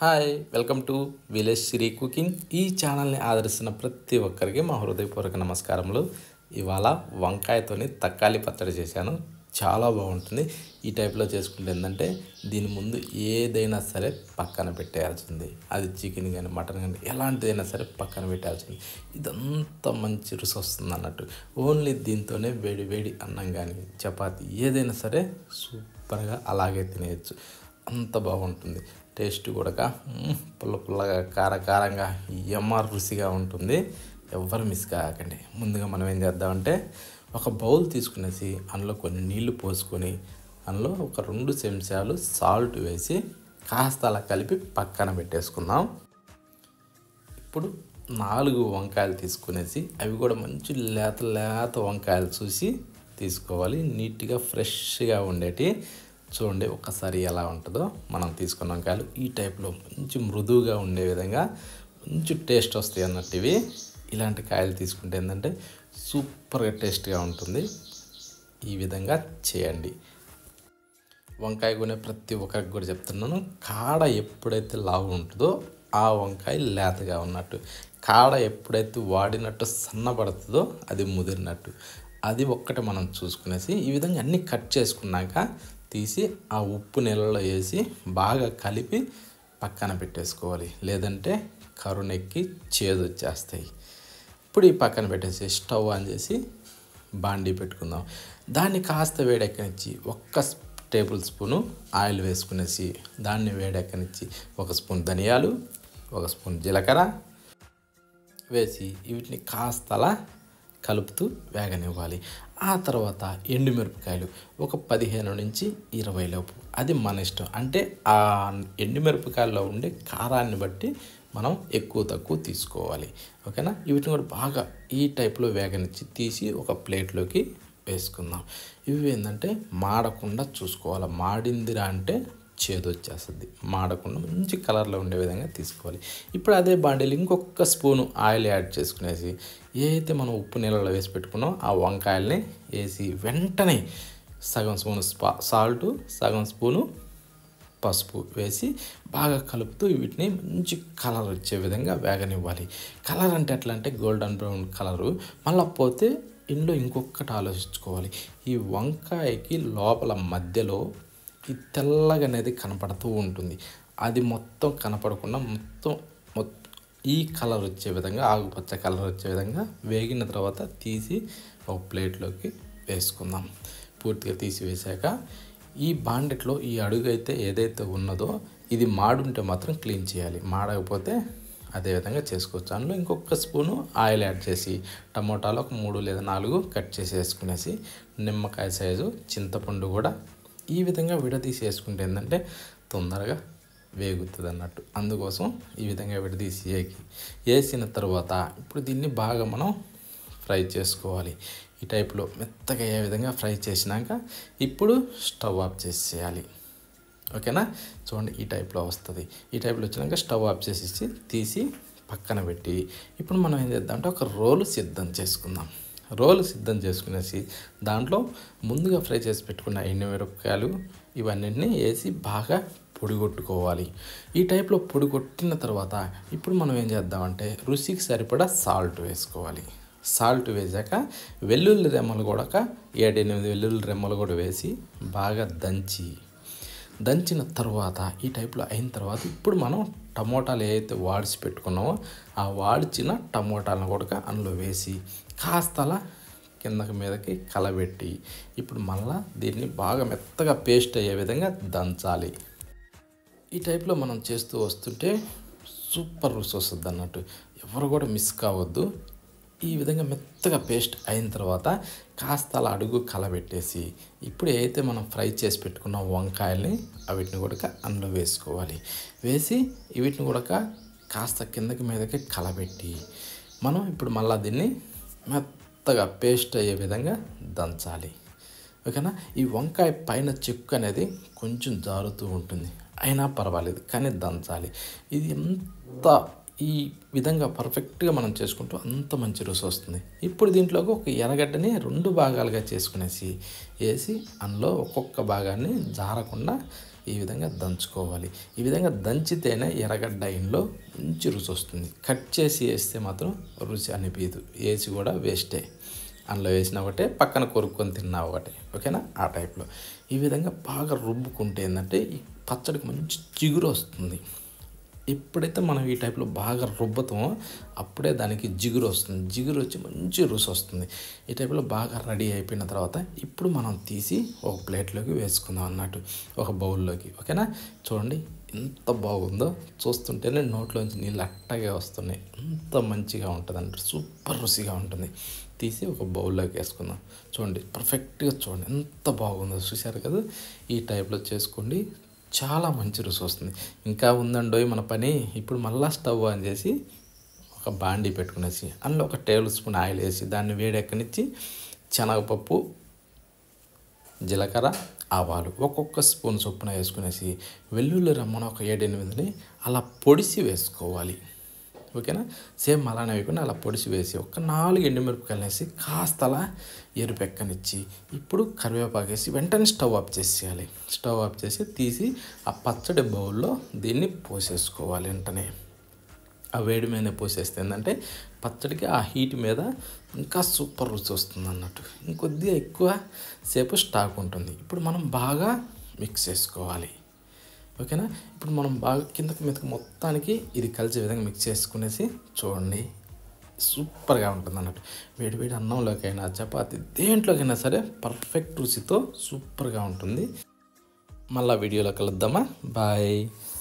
hi welcome to village Siri cooking ఈ ఛానల్ని ఆదరిస్తున్న ప్రతి ఒక్కరికి మా హృదయపూర్వక నమస్కారములు ఇవాళ వంకాయతోని తక్కాలి పచ్చడి చేశాను చాలా బాగుంటుంది ఈ టైప్లో చేసుకుంటే ఏంటంటే దీని ముందు ఏదైనా సరే పక్కన పెట్టేయాల్సింది అది చికెన్ కానీ మటన్ కానీ ఎలాంటిదైనా సరే పక్కన పెట్టాల్సింది ఇదంతా మంచి రుచి వస్తుంది అన్నట్టు ఓన్లీ దీంతోనే వేడి వేడి అన్నం కానీ చపాతి ఏదైనా సరే సూపర్గా అలాగే తినేయచ్చు అంత బాగుంటుంది టేస్ట్ కూడా మ్మ్, పుల్ల పుల్లగా కార కారంగా ఎమ్మర్ రుచిగా ఉంటుంది ఎవ్వరు మిస్ కాకండి ముందుగా మనం ఏం చేద్దామంటే ఒక బౌల్ తీసుకునేసి అందులో కొన్ని నీళ్లు పోసుకొని అందులో ఒక రెండు చెంచాలు సాల్ట్ వేసి కాస్త అలా కలిపి పక్కన పెట్టేసుకుందాం ఇప్పుడు నాలుగు వంకాయలు తీసుకునేసి అవి కూడా మంచి లేత లేత వంకాయలు చూసి తీసుకోవాలి నీట్గా ఫ్రెష్గా ఉండేటి చూడండి ఒకసారి ఎలా ఉంటుందో మనం తీసుకున్న వంకాయలు ఈ టైప్లో మంచి మృదువుగా ఉండే విధంగా మంచి టేస్ట్ వస్తాయి అన్నట్టు ఇవి ఇలాంటి కాయలు తీసుకుంటే ఏంటంటే సూపర్గా టేస్ట్గా ఉంటుంది ఈ విధంగా చేయండి వంకాయ కొనే ప్రతి ఒక్కరికి కూడా చెప్తున్నాను కాడ ఎప్పుడైతే లావు ఉంటుందో ఆ వంకాయ లేతగా ఉన్నట్టు కాడ ఎప్పుడైతే వాడినట్టు సన్నబడుతుందో అది ముదిరినట్టు అది ఒక్కటి మనం చూసుకునేసి ఈ విధంగా అన్నీ కట్ చేసుకున్నాక తీసి ఆ ఉప్పు నీళ్ళలో వేసి బాగా కలిపి పక్కన పెట్టేసుకోవాలి లేదంటే కరుణెక్కి చేదు వచ్చేస్తాయి ఇప్పుడు ఈ పక్కన పెట్టేసి స్టవ్ ఆన్ చేసి బాండీ పెట్టుకుందాం దాన్ని కాస్త వేడెక్కనిచ్చి ఒక్క స్- టేబుల్ స్పూను ఆయిల్ వేసుకునేసి దాన్ని వేడెక్కనిచ్చి ఒక స్పూన్ ధనియాలు ఒక స్పూన్ జీలకర్ర వేసి వీటిని కాస్త అలా కలుపుతూ వేగనివ్వాలి ఆ తర్వాత ఎండుమిరపకాయలు ఒక పదిహేను నుంచి ఇరవై లోపు అది మన ఇష్టం అంటే ఆ ఎండుమిరపకాయల్లో ఉండే కారాన్ని బట్టి మనం ఎక్కువ తక్కువ తీసుకోవాలి ఓకేనా వీటిని కూడా బాగా ఈ టైప్లో వేగనిచ్చి తీసి ఒక ప్లేట్లోకి వేసుకుందాం ఇవి ఏంటంటే మాడకుండా చూసుకోవాలి మాడిందిరా అంటే చేదు వచ్చేస్తుంది మాడకుండా మంచి కలర్లో ఉండే విధంగా తీసుకోవాలి ఇప్పుడు అదే బాండీలు ఇంకొక స్పూను ఆయిల్ యాడ్ చేసుకునేసి ఏ అయితే మనం ఉప్పు నీళ్ళలో వేసి పెట్టుకున్నామో ఆ వంకాయల్ని వేసి వెంటనే సగం స్పూను స్పా సాల్టు సగం స్పూను పసుపు వేసి బాగా కలుపుతూ వీటిని మంచి కలర్ వచ్చే విధంగా వేగనివ్వాలి కలర్ అంటే ఎట్లా అంటే గోల్డెన్ బ్రౌన్ కలరు మళ్ళీ పోతే ఇందులో ఇంకొకటి ఆలోచించుకోవాలి ఈ వంకాయకి లోపల మధ్యలో ఈ తెల్లగా అనేది కనపడుతూ ఉంటుంది అది మొత్తం కనపడకుండా మొత్తం మొత్తం ఈ కలర్ వచ్చే విధంగా ఆకుపచ్చ కలర్ వచ్చే విధంగా వేగిన తర్వాత తీసి ఒక ప్లేట్లోకి వేసుకుందాం పూర్తిగా తీసి వేసాక ఈ బాండెట్లో ఈ అడుగు అయితే ఏదైతే ఉన్నదో ఇది మాడుంటే మాత్రం క్లీన్ చేయాలి మాడకపోతే అదే విధంగా చేసుకోవచ్చు అందులో ఇంకొక స్పూను ఆయిల్ యాడ్ చేసి టమోటాలు ఒక మూడు లేదా నాలుగు కట్ చేసి వేసుకునేసి నిమ్మకాయ సైజు చింతపండు కూడా ఈ విధంగా విడదీసి వేసుకుంటే ఏంటంటే తొందరగా వేగుతుంది అన్నట్టు అందుకోసం ఈ విధంగా విడదీసి వేగి వేసిన తర్వాత ఇప్పుడు దీన్ని బాగా మనం ఫ్రై చేసుకోవాలి ఈ టైప్లో మెత్తగా అయ్యే విధంగా ఫ్రై చేసినాక ఇప్పుడు స్టవ్ ఆఫ్ చేసేయాలి ఓకేనా చూడండి ఈ టైప్లో వస్తుంది ఈ టైప్లో వచ్చినాక స్టవ్ ఆఫ్ చేసేసి తీసి పక్కన పెట్టి ఇప్పుడు మనం ఏం చేద్దామంటే ఒక రోలు సిద్ధం చేసుకుందాం రోలు సిద్ధం చేసుకునేసి దాంట్లో ముందుగా ఫ్రై చేసి పెట్టుకున్న ఎండుమిరపకాయలు ఇవన్నింటినీ వేసి బాగా పొడి కొట్టుకోవాలి ఈ టైప్లో పొడి కొట్టిన తర్వాత ఇప్పుడు మనం ఏం చేద్దామంటే రుచికి సరిపడా సాల్ట్ వేసుకోవాలి సాల్ట్ వేసాక వెల్లుల్లి రెమ్మలు కూడా ఒక ఏడెనిమిది వెల్లుల్లి రెమ్మలు కూడా వేసి బాగా దంచి దంచిన తర్వాత ఈ టైప్లో అయిన తర్వాత ఇప్పుడు మనం టమోటాలు ఏదైతే వాడిచి పెట్టుకున్నామో ఆ వాడిచిన టమోటాలను కూడా అందులో వేసి కాస్త అలా కిందకి మీదకి కలబెట్టి ఇప్పుడు మళ్ళా దీన్ని బాగా మెత్తగా పేస్ట్ అయ్యే విధంగా దంచాలి ఈ టైప్లో మనం చేస్తూ వస్తుంటే సూపర్ రుచి వస్తుంది అన్నట్టు ఎవరు కూడా మిస్ కావద్దు ఈ విధంగా మెత్తగా పేస్ట్ అయిన తర్వాత కాస్త అలా అడుగు కలబెట్టేసి ఇప్పుడు ఏదైతే మనం ఫ్రై చేసి పెట్టుకున్న వంకాయల్ని వీటిని కూడా అందులో వేసుకోవాలి వేసి వీటిని కూడా కాస్త కిందకి మీదకి కలబెట్టి మనం ఇప్పుడు మళ్ళీ దీన్ని మెత్తగా పేస్ట్ అయ్యే విధంగా దంచాలి ఓకేనా ఈ వంకాయ పైన చెక్కు అనేది కొంచెం జారుతూ ఉంటుంది అయినా పర్వాలేదు కానీ దంచాలి ఇది ఎంత ఈ విధంగా పర్ఫెక్ట్గా మనం చేసుకుంటూ అంత మంచి రుచి వస్తుంది ఇప్పుడు దీంట్లోకి ఒక ఎర్రగడ్డని రెండు భాగాలుగా చేసుకునేసి వేసి అందులో ఒక్కొక్క భాగాన్ని జారకుండా ఈ విధంగా దంచుకోవాలి ఈ విధంగా దంచితేనే ఎర్రగడ్డ ఇంట్లో మంచి రుచి వస్తుంది కట్ చేసి వేస్తే మాత్రం రుచి అనిపించదు వేసి కూడా వేస్టే అందులో వేసిన ఒకటే పక్కన కొరుక్కొని తిన్నా ఒకటే ఓకేనా ఆ టైప్లో ఈ విధంగా బాగా రుబ్బుకుంటే ఏంటంటే ఈ పచ్చడికి మంచి చిగురు వస్తుంది ఎప్పుడైతే మనం ఈ టైప్లో బాగా రుబ్బతామో అప్పుడే దానికి జిగురు వస్తుంది జిగురు వచ్చి మంచి రుచి వస్తుంది ఈ టైప్లో బాగా రెడీ అయిపోయిన తర్వాత ఇప్పుడు మనం తీసి ఒక ప్లేట్లోకి వేసుకుందాం అన్నట్టు ఒక బౌల్లోకి ఓకేనా చూడండి ఎంత బాగుందో చూస్తుంటేనే నోట్లోంచి నీళ్ళు అట్టగే వస్తున్నాయి ఎంత మంచిగా ఉంటుంది అన్నట్టు సూపర్ రుచిగా ఉంటుంది తీసి ఒక బౌల్లోకి వేసుకుందాం చూడండి పర్ఫెక్ట్గా చూడండి ఎంత బాగుందో చూశారు కదా ఈ టైప్లో చేసుకోండి చాలా మంచి రుచి వస్తుంది ఇంకా ఉందండోయ్ మన పని ఇప్పుడు మళ్ళా స్టవ్ ఆన్ చేసి ఒక బాండీ పెట్టుకునేసి అందులో ఒక టేబుల్ స్పూన్ ఆయిల్ వేసి దాన్ని వేడెక్కనిచ్చి శనగపప్పు జీలకర్ర ఆవాలు ఒక్కొక్క స్పూన్ చొప్పున వేసుకునేసి వెల్లుల్లి రమ్మన ఒక ఏడెనిమిదిని అలా పొడిసి వేసుకోవాలి ఓకేనా సేమ్ అలానే వేయకుండా అలా పొడిసి వేసి ఒక నాలుగు ఎండుమిరపకాయలు వేసి కాస్త అలా ఎరుపెక్కనిచ్చి ఇప్పుడు కరివేపాకు వేసి వెంటనే స్టవ్ ఆఫ్ చేసేయాలి స్టవ్ ఆఫ్ చేసి తీసి ఆ పచ్చడి బౌల్లో దీన్ని పోసేసుకోవాలి వెంటనే ఆ వేడి మీద పోసేస్తే ఏంటంటే పచ్చడికి ఆ హీట్ మీద ఇంకా సూపర్ రుచి వస్తుంది అన్నట్టు ఇంకొద్దిగా ఎక్కువ సేపు స్టాక్ ఉంటుంది ఇప్పుడు మనం బాగా మిక్స్ చేసుకోవాలి ఓకేనా ఇప్పుడు మనం బాగా కిందకి మీదకి మొత్తానికి ఇది కలిసే విధంగా మిక్స్ చేసుకునేసి చూడండి సూపర్గా ఉంటుంది అన్నట్టు వేడి వేడి అన్నంలోకైనా చపాతి దేంట్లోకైనా సరే పర్ఫెక్ట్ రుచితో సూపర్గా ఉంటుంది మళ్ళీ వీడియోలో కలుద్దామా బాయ్